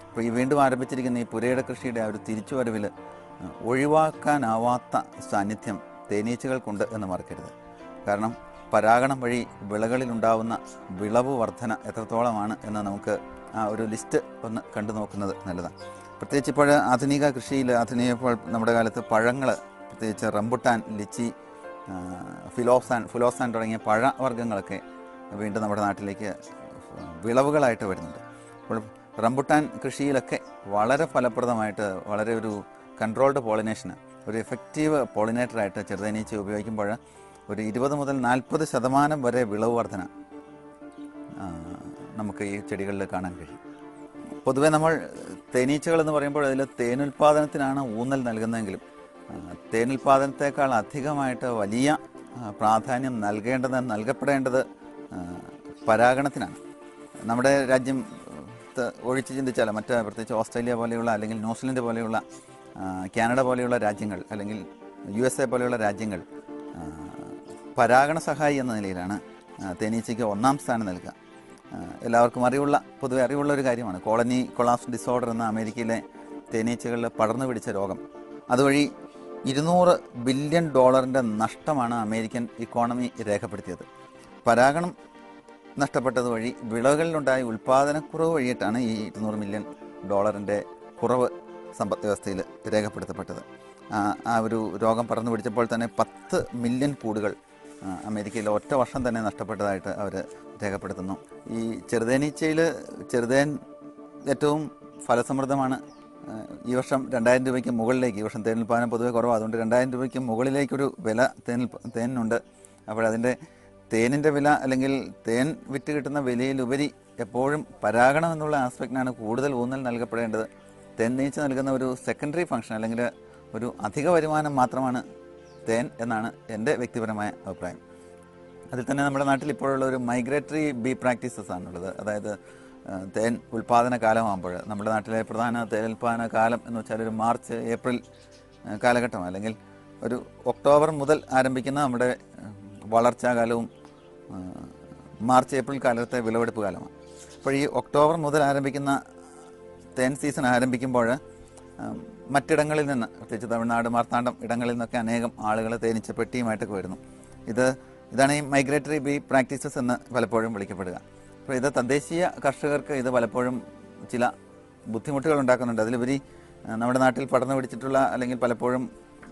ഇപ്പോൾ ഈ വീണ്ടും ആരംഭിച്ചിരിക്കുന്ന ഈ പുരയിട കൃഷിയുടെ ആ ഒരു തിരിച്ചുവരവിൽ ഒഴിവാക്കാനാവാത്ത സാന്നിധ്യം തേനീച്ചകൾക്കുണ്ട് എന്ന് മറക്കരുത് കാരണം പരാഗണം വഴി വിളകളിലുണ്ടാവുന്ന വിളവ് വർധന എത്രത്തോളമാണ് എന്ന് നമുക്ക് ആ ഒരു ലിസ്റ്റ് ഒന്ന് കണ്ടു നോക്കുന്നത് നല്ലതാണ് പ്രത്യേകിച്ച് ഇപ്പോൾ ആധുനിക കൃഷിയിൽ ആധുനിക ഇപ്പോൾ നമ്മുടെ കാലത്ത് പഴങ്ങൾ പ്രത്യേകിച്ച് റംബുട്ടാൻ ലിച്ചി ആ, ഫിലോസാൻ ഫിലോസാൻ തുടങ്ങിയ പഴവർഗ്ഗങ്ങളൊക്കെ വീണ്ടും നമ്മുടെ നാട്ടിലേക്ക് വിളവുകളായിട്ട് വരുന്നുണ്ട് അപ്പോൾ റംബുട്ടാൻ കൃഷിയിലൊക്കെ വളരെ ഫലപ്രദമായിട്ട് വളരെ ഒരു കൺട്രോൾഡ് പോളിനേഷന് ഒരു എഫക്റ്റീവ് പോളിനേറ്ററായിട്ട് ചെറുതേനീച്ച ഉപയോഗിക്കുമ്പോൾ ഒരു ഇരുപത് മുതൽ നാൽപ്പത് ശതമാനം വരെ വിളവ് വർധന ആ, നമുക്ക് ഈ ചെടികളിൽ കാണാൻ കഴിയും പൊതുവെ നമ്മൾ തേനീച്ചകൾ എന്ന് പറയുമ്പോൾ അതിൽ തേനുൽപാദനത്തിനാണ് ഊന്നൽ നൽകുന്നതെങ്കിലും ആ, തേനുൽപാദനത്തെക്കാൾ അധികമായിട്ട് വലിയ ആ, പ്രാധാന്യം നൽകേണ്ടത് നൽകപ്പെടേണ്ടത് ആ, പരാഗണത്തിനാണ് നമ്മുടെ രാജ്യം ത്ത് ഒഴിച്ച് ചിന്തിച്ചാൽ മറ്റ് പ്രത്യേകിച്ച് ഓസ്ട്രേലിയ പോലെയുള്ള അല്ലെങ്കിൽ ന്യൂസിലൻഡ് പോലെയുള്ള ആ, കാനഡ പോലെയുള്ള രാജ്യങ്ങൾ അല്ലെങ്കിൽ യു എസ് എ പോലെയുള്ള രാജ്യങ്ങൾ ആ, പരാഗണ സഹായി എന്ന നിലയിലാണ് ആ, തേനീച്ചയ്ക്ക് ഒന്നാം സ്ഥാനം നൽകുക ആ, എല്ലാവർക്കും അറിവുള്ള പൊതുവെ അറിവുള്ള ഒരു കാര്യമാണ് കോളനി കൊളാപ്സ് ഡിസോർഡർ എന്ന അമേരിക്കയിലെ തേനീച്ചകളിൽ പടർന്നു പിടിച്ച രോഗം അതുവഴി ഇരുന്നൂറ് ബില്യൺ ഡോളറിൻ്റെ നഷ്ടമാണ് അമേരിക്കൻ ഇക്കോണമി രേഖപ്പെടുത്തിയത് പരാഗണം നഷ്ടപ്പെട്ടത് വഴി വിളകളിലുണ്ടായ ഉൽപ്പാദനക്കുറവ് വഴിയിട്ടാണ് ഈ ഇരുന്നൂറ് മില്യൺ ഡോളറിൻ്റെ കുറവ് സമ്പദ് വ്യവസ്ഥയിൽ രേഖപ്പെടുത്തപ്പെട്ടത് ആ, ആ ഒരു രോഗം പടർന്നു പിടിച്ചപ്പോൾ തന്നെ പത്ത് മില്യൺ കൂടുകൾ ആ, അമേരിക്കയിൽ ഒറ്റ വർഷം തന്നെ നഷ്ടപ്പെട്ടതായിട്ട് അവർ രേഖപ്പെടുത്തുന്നു ഈ ചെറുതേനീച്ചയിൽ ചെറുതേൻ ഏറ്റവും ഫലസമൃദ്ധമാണ് ആ, ഈ വർഷം രണ്ടായിരം രൂപയ്ക്ക് മുകളിലേക്ക് ഈ വർഷം തേനുൽപ്പാദനം പൊതുവെ കുറവാണ് അതുകൊണ്ട് രണ്ടായിരം രൂപയ്ക്ക് മുകളിലേക്കൊരു വില തേനിൽ തേനിനുണ്ട് അപ്പോൾ അതിൻ്റെ തേനിൻ്റെ വില അല്ലെങ്കിൽ തേൻ വിറ്റ് കിട്ടുന്ന വിലയിലുപരി എപ്പോഴും പരാഗണം എന്നുള്ള ആസ്പെക്റ്റിനാണ് കൂടുതൽ ഊന്നൽ നൽകപ്പെടേണ്ടത് തേനീച്ച നൽകുന്ന ഒരു സെക്കൻഡറി ഫംഗ്ഷൻ അല്ലെങ്കിൽ ഒരു അധിക വരുമാനം മാത്രമാണ് തേൻ എന്നാണ് എൻ്റെ വ്യക്തിപരമായ അഭിപ്രായം അതിൽ തന്നെ നമ്മുടെ നാട്ടിൽ ഇപ്പോഴുള്ള ഒരു മൈഗ്രേറ്ററി ബി പ്രാക്ടീസസ് ആണുള്ളത് അതായത് ആ, തേൻ ഉൽപാദന കാലമാകുമ്പോൾ നമ്മുടെ നാട്ടിലെ പ്രധാന തേൻ ഉൽപാദന കാലം എന്ന് വെച്ചാൽ ഒരു മാർച്ച് ഏപ്രിൽ ആ, കാലഘട്ടം അല്ലെങ്കിൽ ഒരു ഒക്ടോബർ മുതൽ ആരംഭിക്കുന്ന നമ്മുടെ ആ, വളർച്ചാ കാലവും ആ, മാർച്ച് ഏപ്രിൽ കാലത്തെ വിളവെടുപ്പ് കാലമാണ് അപ്പോൾ ഈ ഒക്ടോബർ മുതൽ ആരംഭിക്കുന്ന തേൻ സീസൺ ആരംഭിക്കുമ്പോൾ ഉം, മറ്റിടങ്ങളിൽ നിന്ന് പ്രത്യേകിച്ച് തമിഴ്നാട് മാർത്താണ്ഡം ഇടങ്ങളിൽ നിന്നൊക്കെ അനേകം ആളുകൾ തേനീച്ച പെട്ടിയുമായിട്ടൊക്കെ വരുന്നു ഇത് ഇതാണ് ഈ മൈഗ്രേറ്ററി ബി പ്രാക്ടീസസ് എന്ന് പലപ്പോഴും വിളിക്കപ്പെടുക അപ്പോൾ ഇത് തദ്ദേശീയ കർഷകർക്ക് ഇത് പലപ്പോഴും ചില ബുദ്ധിമുട്ടുകൾ ഉണ്ടാക്കുന്നുണ്ട് അതിലുപരി ആ, നമ്മുടെ നാട്ടിൽ പടർന്നു പിടിച്ചിട്ടുള്ള അല്ലെങ്കിൽ പലപ്പോഴും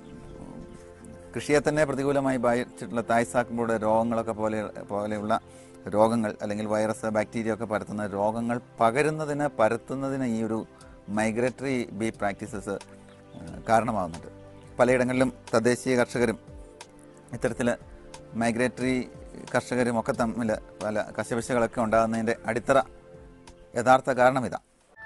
കൃഷിയെ തന്നെ പ്രതികൂലമായി ബാധിച്ചിട്ടുള്ള തായ്സാക്കുമ്പോഴുടെ രോഗങ്ങളൊക്കെ പോലെ പോലെയുള്ള രോഗങ്ങൾ അല്ലെങ്കിൽ വൈറസ് ബാക്ടീരിയ ഒക്കെ പരത്തുന്ന രോഗങ്ങൾ പകരുന്നതിന് പരത്തുന്നതിന് ഈ ഒരു മൈഗ്രേറ്ററി ബി പ്രാക്ടീസസ് കാരണമാകുന്നുണ്ട് പലയിടങ്ങളിലും തദ്ദേശീയ കർഷകരും ഇത്തരത്തിൽ മൈഗ്രേറ്ററി കർഷകരും ഒക്കെ തമ്മിൽ പല കശപിശകളൊക്കെ ഉണ്ടാകുന്നതിൻ്റെ അടിത്തറ യഥാർത്ഥ കാരണം ഇതാ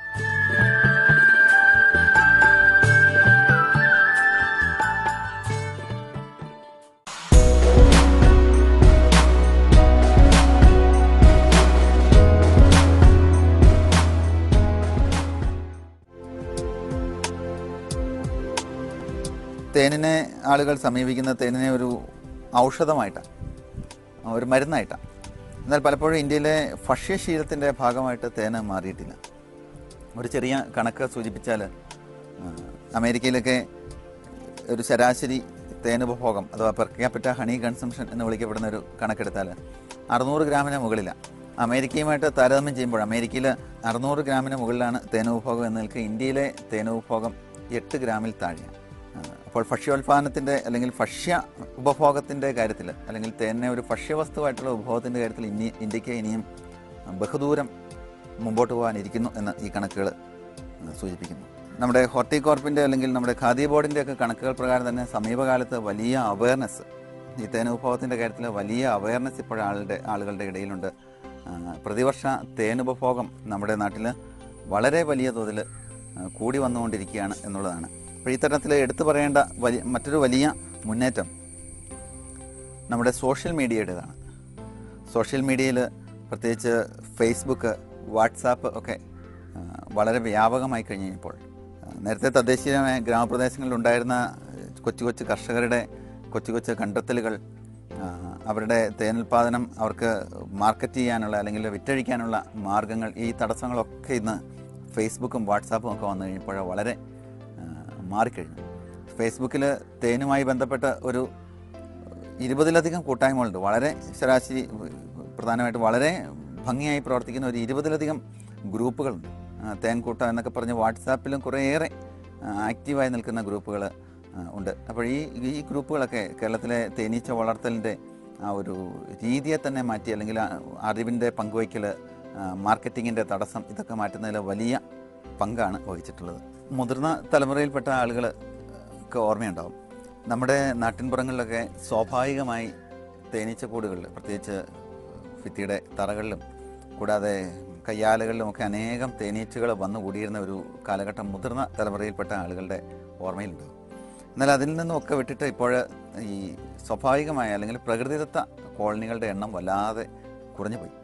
തേനിനെ ആളുകൾ സമീപിക്കുന്ന തേനിനെ ഒരു ഔഷധമായിട്ടാണ് ഒരു മരുന്നായിട്ടാണ് എന്നാൽ പലപ്പോഴും ഇന്ത്യയിലെ ഭക്ഷ്യശീലത്തിൻ്റെ ഭാഗമായിട്ട് തേന് മാറിയിട്ടില്ല ഒരു ചെറിയ കണക്ക് സൂചിപ്പിച്ചാൽ ആ, അമേരിക്കയിലൊക്കെ ഒരു ശരാശരി തേനുപഭോഗം അഥവാ പെർ ക്യാപിറ്റ ഹണി കൺസംഷൻ എന്ന് വിളിക്കപ്പെടുന്ന ഒരു കണക്കെടുത്താൽ അറുന്നൂറ് ഗ്രാമിന് മുകളിലാണ് അമേരിക്കയുമായിട്ട് താരതമ്യം ചെയ്യുമ്പോൾ അമേരിക്കയിൽ അറുന്നൂറ് ഗ്രാമിന് മുകളിലാണ് തേനുപഭോഗം എന്ന് നിൽക്കുക ഇന്ത്യയിലെ തേനുപഭോഗം എട്ട് ഗ്രാമിൽ താഴെയാണ് ആ, അപ്പോൾ ഭക്ഷ്യോൽപാദനത്തിൻ്റെ അല്ലെങ്കിൽ ഭക്ഷ്യ ഉപഭോഗത്തിൻ്റെ കാര്യത്തിൽ അല്ലെങ്കിൽ തേനെ ഒരു ഭക്ഷ്യവസ്തുവായിട്ടുള്ള ഉപഭോഗത്തിൻ്റെ കാര്യത്തിൽ ഇനി ഇന്ത്യക്ക് ഇനിയും ബഹുദൂരം മുമ്പോട്ട് പോകാനിരിക്കുന്നു എന്ന് ഈ കണക്കുകൾ സൂചിപ്പിക്കുന്നു നമ്മുടെ ഹോർട്ടികോർപ്പിൻ്റെ അല്ലെങ്കിൽ നമ്മുടെ ഖാദി ബോർഡിൻ്റെ ഒക്കെ കണക്കുകൾ പ്രകാരം തന്നെ സമീപകാലത്ത് വലിയ അവയർനെസ് ഈ തേനുപഭോഗത്തിൻ്റെ കാര്യത്തിൽ വലിയ അവയർനെസ് ഇപ്പോൾ ആളുടെ ആളുകളുടെ ഇടയിലുണ്ട് ആ, പ്രതിവർഷ തേനുപഭോഗം നമ്മുടെ നാട്ടിൽ വളരെ വലിയ തോതിൽ ആ, കൂടി വന്നുകൊണ്ടിരിക്കുകയാണ് എന്നുള്ളതാണ് അപ്പോൾ ഇത്തരത്തിൽ എടുത്തു പറയേണ്ട വലിയ മറ്റൊരു വലിയ മുന്നേറ്റം നമ്മുടെ സോഷ്യൽ മീഡിയയുടേതാണ് സോഷ്യൽ മീഡിയയിൽ പ്രത്യേകിച്ച് ഫേസ്ബുക്ക് വാട്സാപ്പ് ഒക്കെ ആ, വളരെ വ്യാപകമായി കഴിഞ്ഞപ്പോൾ ആ, നേരത്തെ തദ്ദേശീയമായ ഗ്രാമപ്രദേശങ്ങളിൽ ഉണ്ടായിരുന്ന കൊച്ചു കൊച്ചു കർഷകരുടെ കൊച്ചു കൊച്ചു കണ്ടെത്തലുകൾ ആ, അവരുടെ തേനുൽപാദനം അവർക്ക് മാർക്കറ്റ് ചെയ്യാനുള്ള അല്ലെങ്കിൽ വിറ്റഴിക്കാനുള്ള മാർഗങ്ങൾ ഈ തടസ്സങ്ങളൊക്കെ ഇന്ന് ഫേസ്ബുക്കും വാട്സാപ്പും ഒക്കെ വന്നു കഴിഞ്ഞപ്പോൾ വളരെ ആ, മാറിക്കഴിഞ്ഞു ഫേസ്ബുക്കിൽ തേനുമായി ബന്ധപ്പെട്ട ഒരു ഇരുപതിലധികം കൂട്ടായ്മകളുണ്ട് വളരെ ശരാശരി പ്രധാനമായിട്ട് വളരെ ഭംഗിയായി പ്രവർത്തിക്കുന്ന ഒരു ഇരുപതിലധികം ഗ്രൂപ്പുകളുണ്ട് ആ, തേൻകൂട്ടം എന്നൊക്കെ പറഞ്ഞ് വാട്സാപ്പിലും കുറേയേറെ ആ, ആക്റ്റീവായി നിൽക്കുന്ന ഗ്രൂപ്പുകൾ ഉണ്ട് അപ്പോൾ ഈ ഈ ഗ്രൂപ്പുകളൊക്കെ കേരളത്തിലെ തേനീച്ച വളർത്തലിൻ്റെ ആ ഒരു രീതിയെ തന്നെ മാറ്റി അല്ലെങ്കിൽ ആ അറിവിൻ്റെ പങ്കുവയ്ക്കൽ മാർക്കറ്റിങ്ങിൻ്റെ തടസ്സം ഇതൊക്കെ മാറ്റുന്നതിൽ വലിയ പങ്കാണ് വഹിച്ചിട്ടുള്ളത് മുതിർന്ന തലമുറയിൽപ്പെട്ട ആളുകൾക്ക് ഓർമ്മയുണ്ടാവും നമ്മുടെ നാട്ടിൻപുറങ്ങളിലൊക്കെ സ്വാഭാവികമായി തേനീച്ചക്കൂടുകളിൽ പ്രത്യേകിച്ച് ഭിത്തിയുടെ തറകളിലും കൂടാതെ കയ്യാലകളിലുമൊക്കെ അനേകം തേനീച്ചകൾ വന്നു കൂടിയിരുന്ന ഒരു കാലഘട്ടം മുതിർന്ന തലമുറയിൽപ്പെട്ട ആളുകളുടെ ഓർമ്മയിലുണ്ടാവും എന്നാൽ അതിൽ നിന്നൊക്കെ വിട്ടിട്ട് ഇപ്പോൾ ഈ സ്വാഭാവികമായ അല്ലെങ്കിൽ പ്രകൃതിദത്ത കോളനികളുടെ എണ്ണം വല്ലാതെ കുറഞ്ഞുപോയി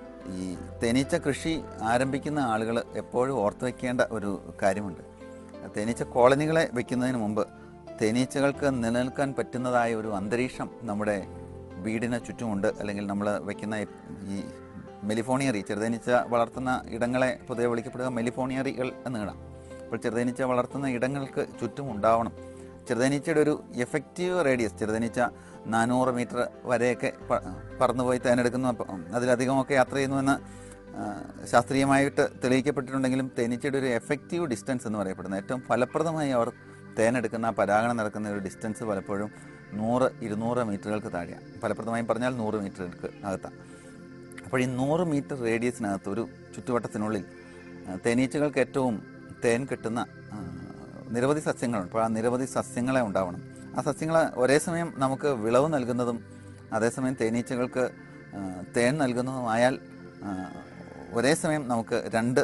ഈ തേനീച്ച കൃഷി ആരംഭിക്കുന്ന ആളുകൾ എപ്പോഴും ഓർത്തു വയ്ക്കേണ്ട ഒരു കാര്യമുണ്ട് തേനീച്ച കോളനികളെ വെക്കുന്നതിന് മുമ്പ് തേനീച്ചകൾക്ക് നിലനിൽക്കാൻ പറ്റുന്നതായ ഒരു അന്തരീക്ഷം നമ്മുടെ വീടിന് ചുറ്റുമുണ്ട് അല്ലെങ്കിൽ നമ്മൾ വെക്കുന്ന ഈ മെലിഫോണിയറി ചെറുതേനീച്ച വളർത്തുന്ന ഇടങ്ങളെ പൊതുവെ വിളിക്കപ്പെടുക മെലിഫോണിയറികൾ എന്ന് കാണാം അപ്പോൾ ചെറുതേനീച്ച വളർത്തുന്ന ഇടങ്ങൾക്ക് ചുറ്റും ഉണ്ടാവണം ചെറുതേനീച്ചയുടെ ഒരു എഫക്റ്റീവ് റേഡിയസ് ചെറുതേനീച്ച നാനൂറ് മീറ്റർ വരെയൊക്കെ പ- പറന്നുപോയി തേനെടുക്കുന്നു അപ്പം അതിലധികമൊക്കെ യാത്ര ചെയ്യുന്നുവെന്ന് ആ, ശാസ്ത്രീയമായിട്ട് തെളിയിക്കപ്പെട്ടിട്ടുണ്ടെങ്കിലും തേനീച്ചയുടെ ഒരു എഫക്റ്റീവ് ഡിസ്റ്റൻസ് എന്ന് പറയപ്പെടുന്നത് ഏറ്റവും ഫലപ്രദമായി അവർ തേനെടുക്കുന്ന പരാഗണം നടക്കുന്ന ഒരു ഡിസ്റ്റൻസ് പലപ്പോഴും നൂറ് ഇരുന്നൂറ് മീറ്ററുകൾക്ക് താഴെയാണ് ഫലപ്രദമായും പറഞ്ഞാൽ നൂറ് മീറ്ററുകൾക്ക് അകത്താണ് അപ്പോൾ ഈ നൂറ് മീറ്റർ റേഡിയസിനകത്ത് ഒരു ചുറ്റുവട്ടത്തിനുള്ളിൽ ആ, തേനീച്ചകൾക്ക് ഏറ്റവും തേൻ കിട്ടുന്ന ആ, നിരവധി സസ്യങ്ങളുണ്ട് അപ്പോൾ ആ നിരവധി സസ്യങ്ങളെ ഉണ്ടാവണം ആ സസ്യങ്ങൾ ഒരേ സമയം നമുക്ക് വിളവ് നൽകുന്നതും അതേസമയം തേനീച്ചകൾക്ക് ആ, തേൻ നൽകുന്നതുമായാൽ ആ, ഒരേ സമയം നമുക്ക് രണ്ട്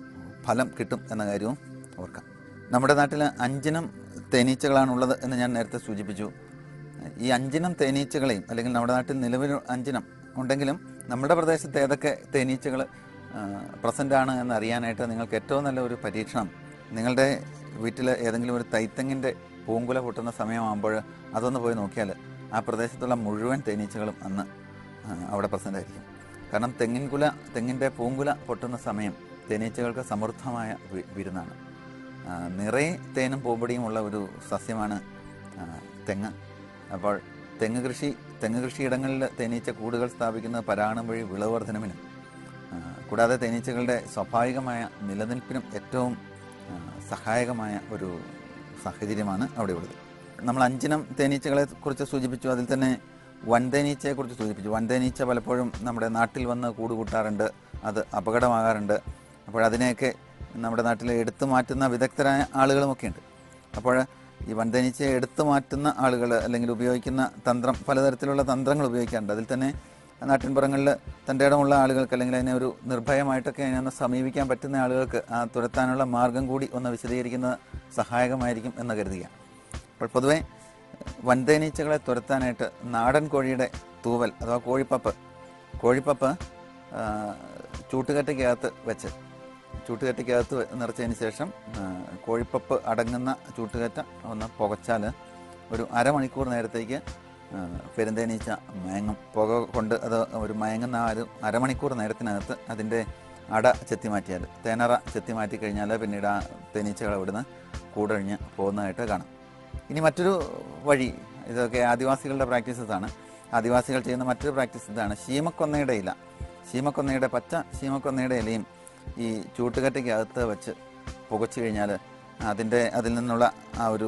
ഫലം കിട്ടും എന്ന കാര്യവും ഓർക്കാം നമ്മുടെ നാട്ടിൽ അഞ്ചിനം തേനീച്ചകളാണുള്ളത് എന്ന് ഞാൻ നേരത്തെ സൂചിപ്പിച്ചു ഈ അഞ്ചിനം തേനീച്ചകളെയും അല്ലെങ്കിൽ നമ്മുടെ നാട്ടിൽ നിലവിൽ അഞ്ചിനം ഉണ്ടെങ്കിലും നമ്മുടെ പ്രദേശത്ത് ഏതൊക്കെ തേനീച്ചകൾ പ്രസൻ്റ് ആണ് എന്ന് അറിയാനായിട്ട് നിങ്ങൾക്ക് ഏറ്റവും നല്ല ഒരു പരീക്ഷണം നിങ്ങളുടെ വീട്ടിൽ ഏതെങ്കിലും ഒരു തൈത്തെങ്ങിൻ്റെ പൂങ്കുല പൊട്ടുന്ന സമയമാകുമ്പോൾ അതൊന്ന് പോയി നോക്കിയാൽ ആ പ്രദേശത്തുള്ള മുഴുവൻ തേനീച്ചകളും അന്ന് ആ, അവിടെ പ്രസൻ്റ് ആയിരിക്കും കാരണം തെങ്ങിൻ കുല തെങ്ങിൻ്റെ പൂങ്കുല പൊട്ടുന്ന സമയം തേനീച്ചകൾക്ക് സമൃദ്ധമായ വി- വിരുന്നാണ് ആ, നിറയെ തേനും പൂമ്പൊടിയുമുള്ള ഒരു സസ്യമാണ് ആ, തെങ്ങ് അപ്പോൾ തെങ്ങ് കൃഷി തെങ്ങ് കൃഷിയിടങ്ങളിൽ തേനീച്ച കൂടുകൾ സ്ഥാപിക്കുന്നത് പരാഗണം വഴി വിളവ് വർധനവിനും ആ, കൂടാതെ തേനീച്ചകളുടെ സ്വാഭാവികമായ നിലനിൽപ്പിനും ഏറ്റവും ആ, സഹായകമായ ഒരു സാഹചര്യമാണ് അവിടെ ഉള്ളത് നമ്മൾ അഞ്ചിനം തേനീച്ചകളെ കുറിച്ച് സൂചിപ്പിച്ചു അതിൽ തന്നെ വൻതേനീച്ചയെ കുറിച്ച് സൂചിപ്പിച്ചു വൻതേനീച്ച പലപ്പോഴും നമ്മുടെ നാട്ടിൽ വന്ന് കൂട് കൂട്ടാറുണ്ട് അത് അപകടമാകാറുണ്ട് അപ്പോൾ അതിനെയൊക്കെ നമ്മുടെ നാട്ടിൽ എടുത്തു മാറ്റുന്ന വിദഗ്ധരായ ആളുകളുമൊക്കെ ഉണ്ട് അപ്പോൾ ഈ വൻതേനീച്ചയെ എടുത്തു മാറ്റുന്ന ആളുകൾ അല്ലെങ്കിൽ ഉപയോഗിക്കുന്ന തന്ത്രം പലതരത്തിലുള്ള തന്ത്രങ്ങൾ ഉപയോഗിക്കാറുണ്ട് അതിൽ തന്നെ നാട്ടിൻപുറങ്ങളിൽ തൻ്റെ ഇടമുള്ള ആളുകൾക്ക് അല്ലെങ്കിൽ അതിനെ ഒരു നിർഭയമായിട്ടൊക്കെ അതിനെ ഒന്ന് സമീപിക്കാൻ പറ്റുന്ന ആളുകൾക്ക് ആ തുരത്താനുള്ള മാർഗം കൂടി ഒന്ന് വിശദീകരിക്കുന്നത് സഹായകമായിരിക്കും എന്ന് കരുതുക അപ്പോൾ പൊതുവേ വൻതേനീച്ചകളെ തുരത്താനായിട്ട് നാടൻ കോഴിയുടെ തൂവൽ അഥവാ കോഴിപ്പപ്പ് കോഴിപ്പപ്പ് ആ, ചൂട്ടുകറ്റയ്ക്കകത്ത് വെച്ച് ചൂട്ടുകറ്റയ്ക്കകത്ത് വെ- നിറച്ചതിന് ശേഷം ആ, കോഴിപ്പപ്പ് അടങ്ങുന്ന ചൂട്ടുകറ്റ ഒന്ന് പുകച്ചാൽ ഒരു അരമണിക്കൂർ നേരത്തേക്ക് ആ, പെരുന്തേനീച്ച മയങ്ങും പുക കൊണ്ട് അത് ഒരു മയങ്ങുന്ന ആ ഒരു അരമണിക്കൂർ നേരത്തിനകത്ത് അതിൻ്റെ അട ചെത്തി മാറ്റിയാൽ തേനറ ചെത്തി മാറ്റി കഴിഞ്ഞാൽ പിന്നീട് ആ തേനീച്ചകൾ അവിടുന്ന് കൂടഴിഞ്ഞ് പോകുന്നതായിട്ട് കാണാം ഇനി മറ്റൊരു വഴി ഇതൊക്കെ ആദിവാസികളുടെ പ്രാക്ടീസസ് ആണ് ആദിവാസികൾ ചെയ്യുന്ന മറ്റൊരു പ്രാക്ടീസ് ഇതാണ് ശീമക്കൊന്നയുടെ ഇല ശീമക്കൊന്നയുടെ പച്ച ശീമക്കൊന്നയുടെ ഇലയും ഈ ചൂട്ടുകറ്റയ്ക്കകത്ത് വെച്ച് പുകച്ചു കഴിഞ്ഞാൽ അതിൻ്റെ അതിൽ നിന്നുള്ള ആ ഒരു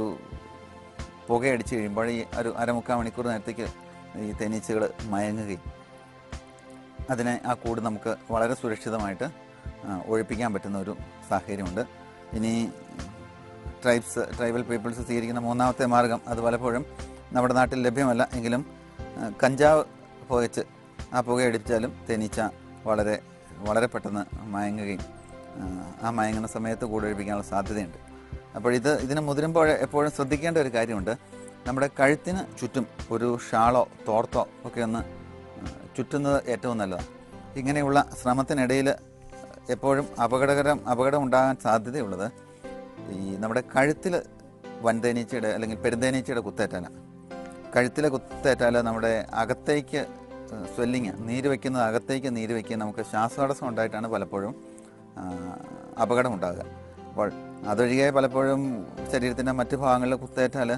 പുകയടിച്ച് കഴിയുമ്പോൾ ഈ ഒരു അരമുക്കാൽ മണിക്കൂർ നേരത്തേക്ക് ഈ തേനീച്ചകൾ മയങ്ങുകയും അതിനെ ആ കൂട് നമുക്ക് വളരെ സുരക്ഷിതമായിട്ട് ആ, ഒഴിപ്പിക്കാൻ പറ്റുന്ന ഒരു സാഹചര്യമുണ്ട് ഇനി ട്രൈബ്സ് ട്രൈബൽ പീപ്പിൾസ് സ്വീകരിക്കുന്ന മൂന്നാമത്തെ മാർഗം അത് പലപ്പോഴും നമ്മുടെ നാട്ടിൽ ലഭ്യമല്ല എങ്കിലും ആ, കഞ്ചാവ് പുകച്ച് ആ പുകയടിച്ചാലും തേനീച്ച വളരെ വളരെ പെട്ടെന്ന് മയങ്ങുകയും ആ, ആ മയങ്ങുന്ന സമയത്ത് കൂടൊഴിപ്പിക്കാനുള്ള സാധ്യതയുണ്ട് അപ്പോൾ ഇത് ഇതിന് മുതിരുമ്പോൾ എപ്പോഴും ശ്രദ്ധിക്കേണ്ട ഒരു കാര്യമുണ്ട് നമ്മുടെ കഴുത്തിന് ചുറ്റും ഒരു ഷാളോ തോർത്തോ ഒക്കെ ഒന്ന് ആ, ചുറ്റുന്നത് ഏറ്റവും നല്ലതാണ് ഇങ്ങനെയുള്ള ശ്രമത്തിനിടയിൽ എപ്പോഴും അപകടകരം അപകടം ഉണ്ടാകാൻ സാധ്യതയുള്ളത് ഈ നമ്മുടെ കഴുത്തിൽ വൻതേനീച്ചയുടെ അല്ലെങ്കിൽ പെരുന്തേനീച്ചയുടെ കുത്തേറ്റാലാണ് കഴുത്തിലെ കുത്തേറ്റാൽ നമ്മുടെ അകത്തേക്ക് സ്വെല്ലിങ് നീര് വയ്ക്കുന്നത് അകത്തേക്ക് നീര് വയ്ക്കുക നമുക്ക് ശ്വാസതടസ്സം ഉണ്ടായിട്ടാണ് പലപ്പോഴും ആ, അപകടമുണ്ടാകുക അപ്പോൾ അതൊഴികെ പലപ്പോഴും ശരീരത്തിൻ്റെ മറ്റു ഭാഗങ്ങളിൽ കുത്തേറ്റാൽ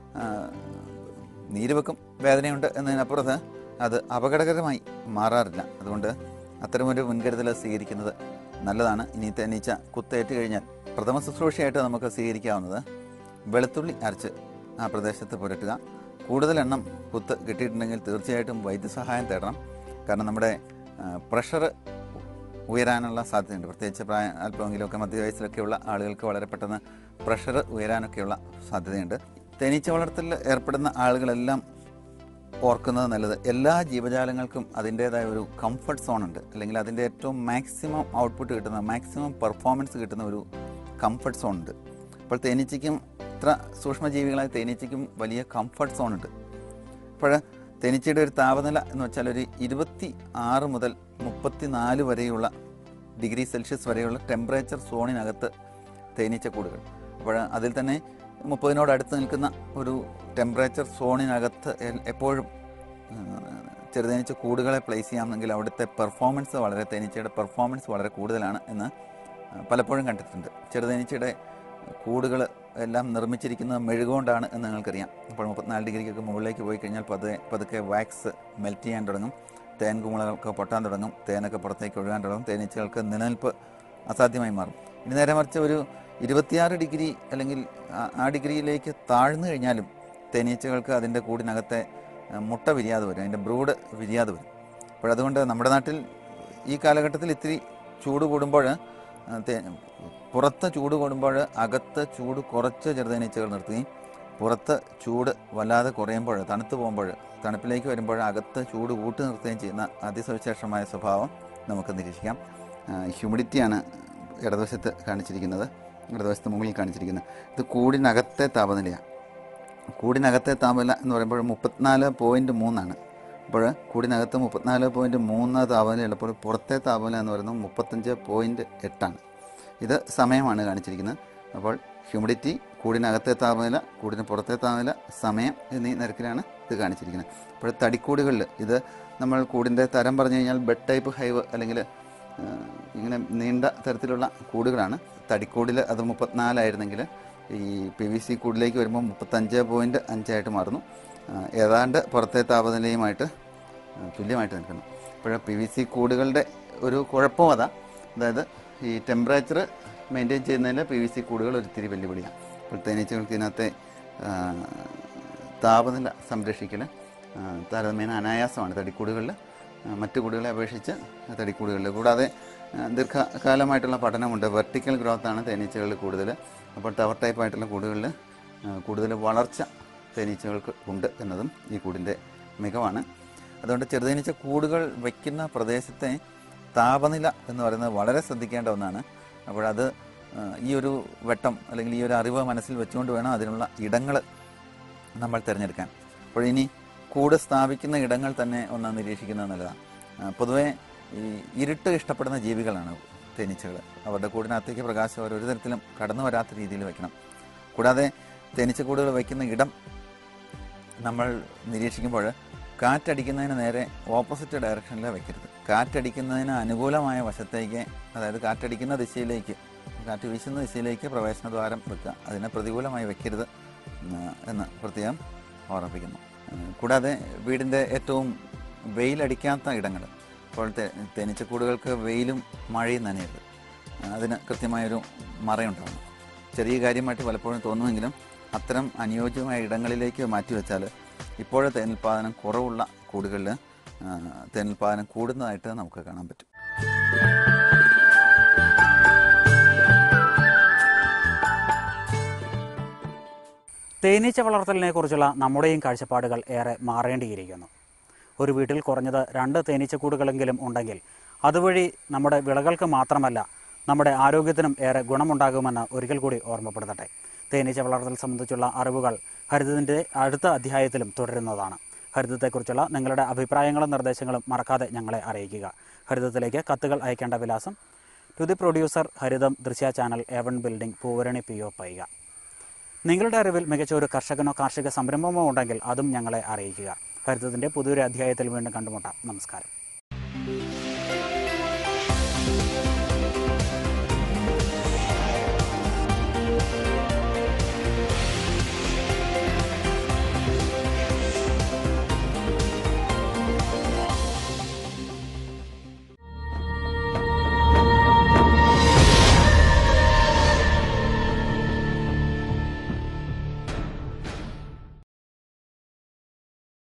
നീര് വെക്കും വേദനയുണ്ട് എന്നതിനപ്പുറത്ത് അത് അപകടകരമായി മാറാറില്ല അതുകൊണ്ട് അത്തരമൊരു മുൻകരുതൽ സ്വീകരിക്കുന്നത് നല്ലതാണ് ഇനി തേനീച്ച കുത്തേറ്റ് കഴിഞ്ഞാൽ പ്രഥമ ശുശ്രൂഷയായിട്ട് നമുക്ക് സ്വീകരിക്കാവുന്നത് വെളുത്തുള്ളി അരച്ച് ആ പ്രദേശത്ത് പുരട്ടുക കൂടുതൽ എണ്ണം കുത്ത് കിട്ടിയിട്ടുണ്ടെങ്കിൽ തീർച്ചയായിട്ടും വൈദ്യസഹായം തേടണം കാരണം നമ്മുടെ പ്രഷർ ഉയരാനുള്ള സാധ്യതയുണ്ട് പ്രത്യേകിച്ച് പ്രായ അല്പമെങ്കിലുമൊക്കെ മധ്യവയസ്സിലൊക്കെയുള്ള ആളുകൾക്ക് വളരെ പെട്ടെന്ന് പ്രഷർ ഉയരാനൊക്കെയുള്ള സാധ്യതയുണ്ട് തേനീച്ച വളർത്തലിൽ ഏർപ്പെടുന്ന ആളുകളെല്ലാം ഓർക്കുന്നത് നല്ലത് എല്ലാ ജീവജാലങ്ങൾക്കും അതിൻ്റേതായ ഒരു കംഫർട്ട് സോൺ ഉണ്ട് അല്ലെങ്കിൽ അതിൻ്റെ ഏറ്റവും മാക്സിമം ഔട്ട്പുട്ട് കിട്ടുന്ന മാക്സിമം പെർഫോമൻസ് കിട്ടുന്ന ഒരു കംഫർട്ട് സോൺ ഉണ്ട് അപ്പോൾ തേനീച്ചയ്ക്കും ഇത്ര സൂക്ഷ്മജീവികളായ തേനീച്ചയ്ക്കും വലിയ കംഫർട്ട് സോൺ ഉണ്ട് അപ്പോൾ തേനീച്ചയുടെ ഒരു താപനില എന്ന് വെച്ചാൽ ഒരു ഇരുപത്തി ആറ് മുതൽ മുപ്പത്തി നാല് വരെയുള്ള ഡിഗ്രി സെൽഷ്യസ് വരെയുള്ള ടെമ്പറേച്ചർ സോണിനകത്ത് തേനീച്ച കൂടുകൾ അപ്പോൾ അതിൽ തന്നെ മുപ്പതിനോട് അടുത്ത് നിൽക്കുന്ന ഒരു ടെമ്പറേച്ചർ സോണിനകത്ത് എ- എപ്പോഴും ചെറുതേനീച്ച കൂടുകളെ പ്ലേസ് ചെയ്യാമെങ്കിൽ അവിടുത്തെ പെർഫോമൻസ് വളരെ തേനീച്ചയുടെ പെർഫോമൻസ് വളരെ കൂടുതലാണ് എന്ന് പലപ്പോഴും കണ്ടിട്ടുണ്ട് ചെറുതേനീച്ചയുടെ കൂടുകൾ എല്ലാം നിർമ്മിച്ചിരിക്കുന്നത് മെഴുകുകൊണ്ടാണ് എന്ന് നിങ്ങൾക്കറിയാം അപ്പോൾ മുപ്പത്തിനാല് ഡിഗ്രിക്കൊക്കെ മുകളിലേക്ക് പോയി കഴിഞ്ഞാൽ പതുക്കെ പതുക്കെ വാക്സ് മെൽറ്റ് ചെയ്യാൻ തുടങ്ങും തേൻ കുമിളകളൊക്കെ പൊട്ടാൻ തുടങ്ങും തേനൊക്കെ പുറത്തേക്ക് ഒഴുകാൻ തുടങ്ങും തേനീച്ചകൾക്ക് നിലനിൽപ്പ് അസാധ്യമായി മാറും ഇനി നേരെ മറിച്ച് ഒരു ഇരുപത്തിയാറ് ഡിഗ്രി അല്ലെങ്കിൽ ആ- ആ ഡിഗ്രിയിലേക്ക് താഴ്ന്നു കഴിഞ്ഞാലും തേനീച്ചകൾക്ക് അതിൻ്റെ കൂടിനകത്തെ ആ, മുട്ട വിരിയാതെ വരും അതിൻ്റെ ബ്രൂഡ് വിരിയാതെ വരും അപ്പോഴതുകൊണ്ട് നമ്മുടെ നാട്ടിൽ ഈ കാലഘട്ടത്തിൽ ഇത്തിരി ചൂട് കൂടുമ്പോൾ ആ, തേ- പുറത്ത് ചൂട് കൂടുമ്പോൾ അകത്ത് ചൂട് കുറച്ച് ചെറുതേനീച്ചകൾ നിർത്തുകയും പുറത്ത് ചൂട് വല്ലാതെ കുറയുമ്പോൾ തണുത്ത് പോകുമ്പോൾ തണുപ്പിലേക്ക് വരുമ്പോൾ അകത്ത് ചൂട് കൂട്ടി നിർത്തുകയും ചെയ്യുന്ന അതിസവിശേഷമായ സ്വഭാവം നമുക്ക് നിരീക്ഷിക്കാം ഹ്യൂമിഡിറ്റിയാണ് ഇടതുവശത്ത് കാണിച്ചിരിക്കുന്നത് ഇടതുവശത്ത് മുകളിൽ കാണിച്ചിരിക്കുന്നത് ഇത് കൂടിനകത്തെ താപനിലയാണ് കൂടിനകത്തെ താപനില എന്ന് പറയുമ്പോൾ മുപ്പത്തിനാല് പോയിൻറ്റ് മൂന്നാണ് അപ്പോൾ കൂടിനകത്ത് മുപ്പത്തിനാല് പോയിൻറ്റ് മൂന്ന് താപനില ഉള്ളപ്പോൾ പുറത്തെ താപനില എന്ന് പറയുന്നത് മുപ്പത്തഞ്ച് പോയിൻറ്റ് എട്ടാണ് ഇത് സമയമാണ് കാണിച്ചിരിക്കുന്നത് അപ്പോൾ ഹ്യൂമിഡിറ്റി കൂടിനകത്തെ താപനില കൂടിന് പുറത്തെ താപനില സമയം എന്നീ നിരക്കിലാണ് ഇത് കാണിച്ചിരിക്കുന്നത് അപ്പോൾ തടിക്കൂടുകളിൽ ഇത് നമ്മൾ കൂടിൻ്റെ തരം പറഞ്ഞു കഴിഞ്ഞാൽ ബെഡ് ടൈപ്പ് ഹൈവ് അല്ലെങ്കിൽ ആ, ഇങ്ങനെ നീണ്ട തരത്തിലുള്ള കൂടുകളാണ് തടിക്കൂടിൽ അത് മുപ്പത്തിനാലായിരുന്നെങ്കിൽ ഈ പി വി സി കൂടിലേക്ക് വരുമ്പോൾ മുപ്പത്തഞ്ച് പോയിൻറ്റ് അഞ്ചായിട്ട് മാറുന്നു ആ, ഏതാണ്ട് പുറത്തെ താപനിലയുമായിട്ട് ആ, തുല്യമായിട്ട് നിൽക്കുന്നു അപ്പോൾ പി വി സി കൂടുകളുടെ ഒരു കുഴപ്പം അതാ അതായത് ഈ ടെമ്പറേച്ചർ മെയിൻറ്റെയിൻ ചെയ്യുന്നതിൽ പി വി സി കൂടുകൾ ഒരിത്തിരി വെല്ലുവിളിയാണ് അപ്പോൾ തേനീച്ചകൾക്ക് ഇതിനകത്തെ ആ, താപനില സംരക്ഷിക്കൽ ആ, താരതമ്യേന അനായാസമാണ് തടിക്കൂടുകളിൽ ആ, മറ്റു കൂടുകളെ അപേക്ഷിച്ച് തടിക്കൂടുകളിൽ കൂടാതെ ആ, ദീർഘകാലമായിട്ടുള്ള പഠനമുണ്ട് വെർട്ടിക്കൽ ഗ്രോത്താണ് തേനീച്ചകളിൽ കൂടുതൽ അപ്പോൾ ടവർ ടൈപ്പ് ആയിട്ടുള്ള കൂടുകളിൽ ആ, കൂടുതൽ വളർച്ച തേനീച്ചകൾക്ക് ഉണ്ട് എന്നതും ഈ കൂടിൻ്റെ മികവാണ് അതുകൊണ്ട് ചെറുതേനീച്ച കൂടുകൾ വയ്ക്കുന്ന പ്രദേശത്തെ താപനില എന്ന് പറയുന്നത് വളരെ ശ്രദ്ധിക്കേണ്ട ഒന്നാണ് അപ്പോഴത് ആ, ഈ ഒരു വെട്ടം അല്ലെങ്കിൽ ഈ ഒരു അറിവ് മനസ്സിൽ വെച്ചുകൊണ്ട് വേണം അതിനുള്ള ഇടങ്ങൾ നമ്മൾ തിരഞ്ഞെടുക്കാൻ അപ്പോൾ ഇനി കൂട് സ്ഥാപിക്കുന്ന ഇടങ്ങൾ തന്നെ ഒന്ന് നിരീക്ഷിക്കുന്നത് നല്ലതാണ് ആ, പൊതുവേ ഈ ഇരുട്ട് ഇഷ്ടപ്പെടുന്ന ജീവികളാണ് തേനീച്ചകൾ അവരുടെ കൂടിനകത്തേക്ക് പ്രകാശം അവർ ഒരു തരത്തിലും കടന്നു വരാത്ത രീതിയിൽ വെക്കണം കൂടാതെ തേനീച്ചക്കൂടുകൾ വയ്ക്കുന്ന ഇടം നമ്മൾ നിരീക്ഷിക്കുമ്പോൾ കാറ്റടിക്കുന്നതിന് നേരെ ഓപ്പോസിറ്റ് ഡയറക്ഷനിൽ വെക്കരുത് കാറ്റടിക്കുന്നതിന് അനുകൂലമായ വശത്തേക്ക് അതായത് കാറ്റടിക്കുന്ന ദിശയിലേക്ക് കാറ്റ് വീശുന്ന ദിശയിലേക്ക് പ്രവേശന ദ്വാരം വെക്കുക അതിനെ പ്രതികൂലമായി വെക്കരുത് ഉം, എന്ന് പ്രത്യേകം ഓർമ്മിപ്പിക്കുന്നു ഉം, കൂടാതെ വീടിൻ്റെ ഏറ്റവും വെയിലടിക്കാത്ത ഇടങ്ങൾ ഇപ്പോൾ തേ- തേനീച്ചക്കൂടുകൾക്ക് വെയിലും മഴയും നനയരുത് അതിന് കൃത്യമായൊരു മറയുണ്ടാവണം ചെറിയ കാര്യമായിട്ട് പലപ്പോഴും തോന്നുമെങ്കിലും അത്തരം അനുയോജ്യമായ ഇടങ്ങളിലേക്ക് മാറ്റിവെച്ചാൽ ഇപ്പോഴത്തെ തേനുൽപാദനം കുറവുള്ള കൂടുകളിൽ തേനുൽപാദനം കൂടുന്നതായിട്ട് നമുക്ക് കാണാൻ പറ്റും തേനീച്ച വളർത്തലിനെ കുറിച്ചുള്ള നമ്മുടെയും കാഴ്ചപ്പാടുകൾ ഏറെ മാറേണ്ടിയിരിക്കുന്നു ഒരു വീട്ടിൽ കുറഞ്ഞത് രണ്ട് തേനീച്ചക്കൂടുകളെങ്കിലും ഉണ്ടെങ്കിൽ അതുവഴി നമ്മുടെ വിളകൾക്ക് മാത്രമല്ല നമ്മുടെ ആരോഗ്യത്തിനും ഏറെ ഗുണമുണ്ടാകുമെന്ന് ഒരിക്കൽ കൂടി ഓർമ്മപ്പെടുത്തട്ടെ തേനീച്ച വളർത്തൽ സംബന്ധിച്ചുള്ള അറിവുകൾ ഹരിതത്തിൻ്റെ അടുത്ത അധ്യായത്തിലും തുടരുന്നതാണ് ഹരിതത്തെക്കുറിച്ചുള്ള നിങ്ങളുടെ അഭിപ്രായങ്ങളും നിർദ്ദേശങ്ങളും മറക്കാതെ ഞങ്ങളെ അറിയിക്കുക ഹരിതത്തിലേക്ക് കത്തുകൾ അയക്കേണ്ട വിലാസം to the producer Haritham Drishya channel A one building Poovarani P O Paika നിങ്ങളുടെ അറിവിൽ മികച്ച ഒരു കർഷകനോ കാർഷിക സംരംഭമോ ഉണ്ടെങ്കിൽ അതും ഞങ്ങളെ അറിയിക്കുക ഹരിതത്തിൻ്റെ പുതിയൊരു അധ്യായത്തിൽ വീണ്ടും കണ്ടുമുട്ടാം നമസ്കാരം